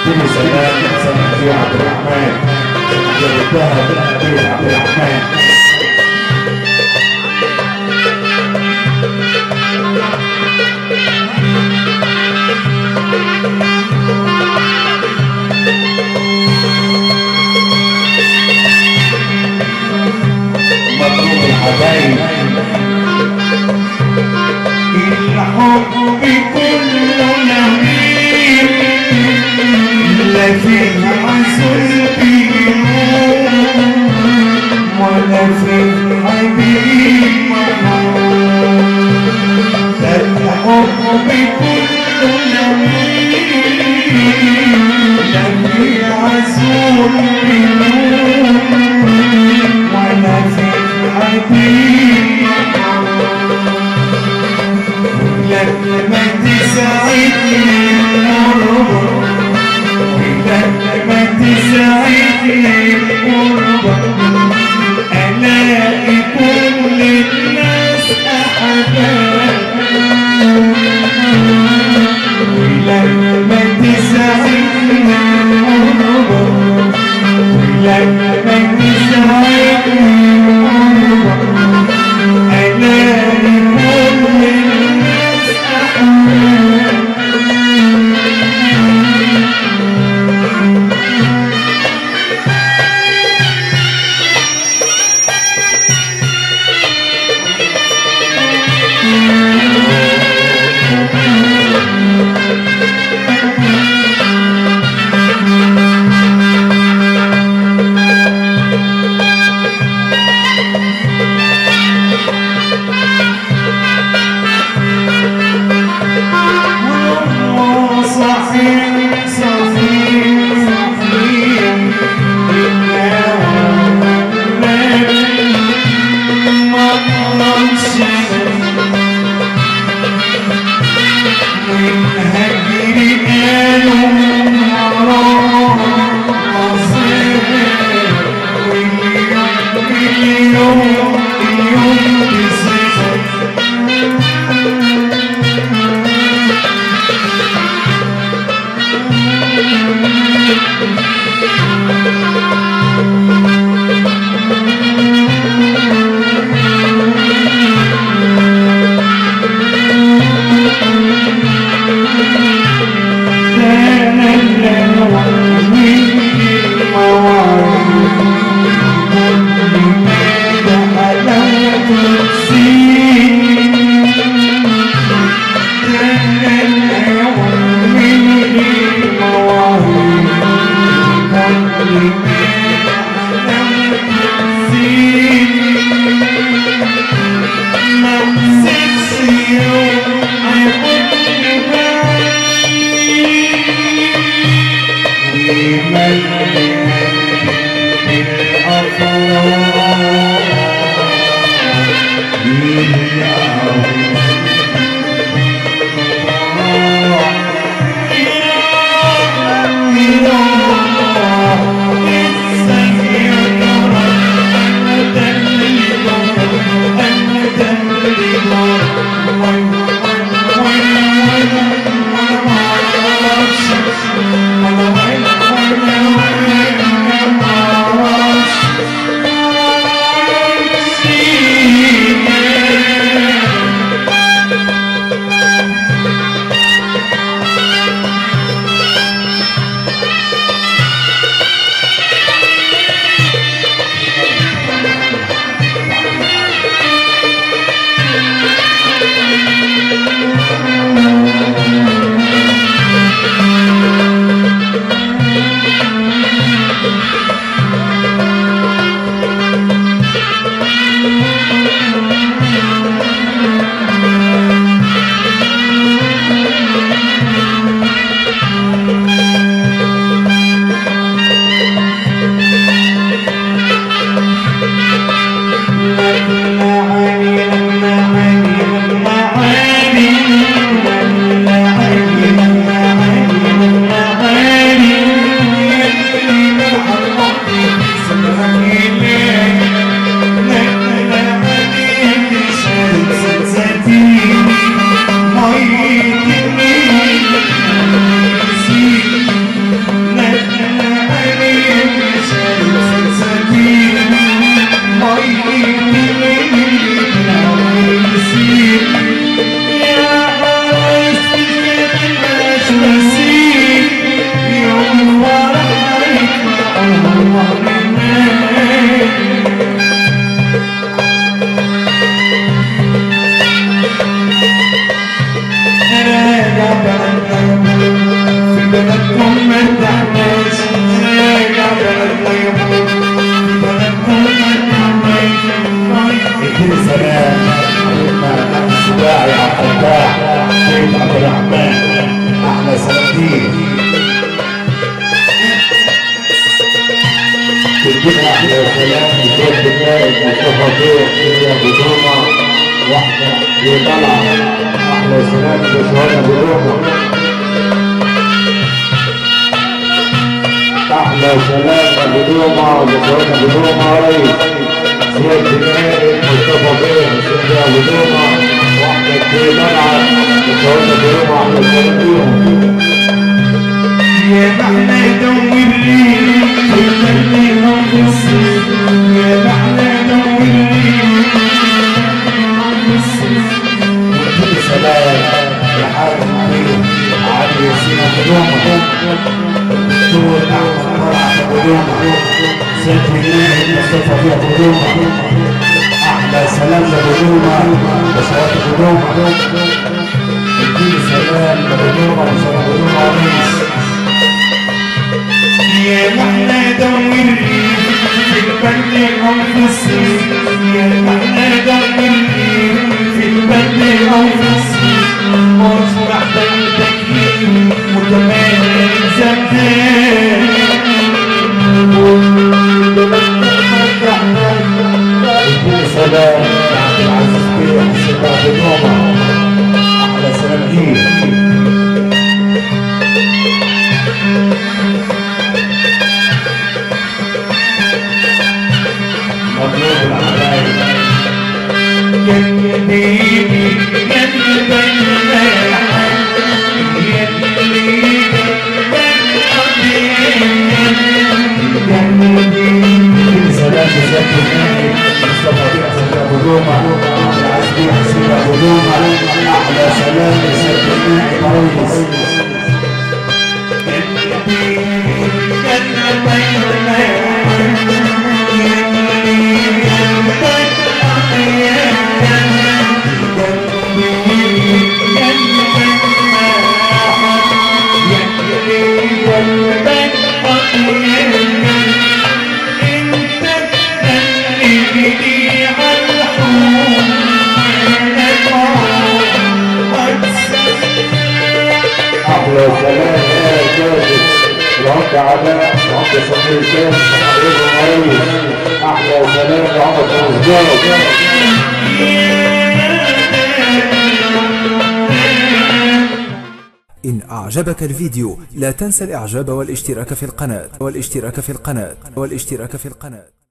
اديني سلام سلام في عبد الرحمن جبتها بالحبيب عبد الرحمن مطلوب الحبايب الحب كله نمير لا فيه عسل بينور ولا فيه حبيب محمود ده الحب كله نمير لا فيه عسل بينور ولا فيه حبيب محمود لما تساعدني القربة ولما تساعدني القربة ألاقي كل الناس أحباب ولما تساعدني القربة ولما تساعدني القربة ألاقي كل الناس أحباب صحيح صحيح صحيح ما ضلش من هجري قالوا حرام مصير واليوم اليوم اليوم بصفر Thank you. يدينا احلى سلام بشوية النائب مصطفى طير يا بدومة واحدة وطلع احلى سلام بشوية بدومة احلى سلام بدومة بشوية بدومة ريس سيادة النائب مصطفى طير يا بدومة واحدة وطلع بشوية بدومة احلى سلام بيهم يا معنى دور لي في القلب نقص يا معنى دور لي كل سلام يا حاج مبين علي سينا بدومة دكتور أحمد مرعى بدومة سيد النائب مصطفى فيها بدومة أحلى سلام لبدومة بشوات بدومة كل سلام لبدومة بشوات بدومة رئيس يا معنى دور لي في القلب نقص يا معنى دور لي في القلب نقص مش محتاج تكليم وكمان زمان كل سلام يا عبد العزيز بيه حسين بدومة أحلى سلام ليه مطلوب العلاج يديني قلب كل سلام بسيادة النائب مصطفى بيه حسين ابو دومة عبد العزيز بيه حسين ابو دومة احلى سلام بسيادة النائب ريس احلى سلام يا كاذب العمدة علاء العمدة سمير كاس حبيبي ريس احلى سلام لعمر كنزجار إن أعجبك الفيديو لا تنسى الإعجاب والاشتراك في القناة والاشتراك في القناة والاشتراك في القناة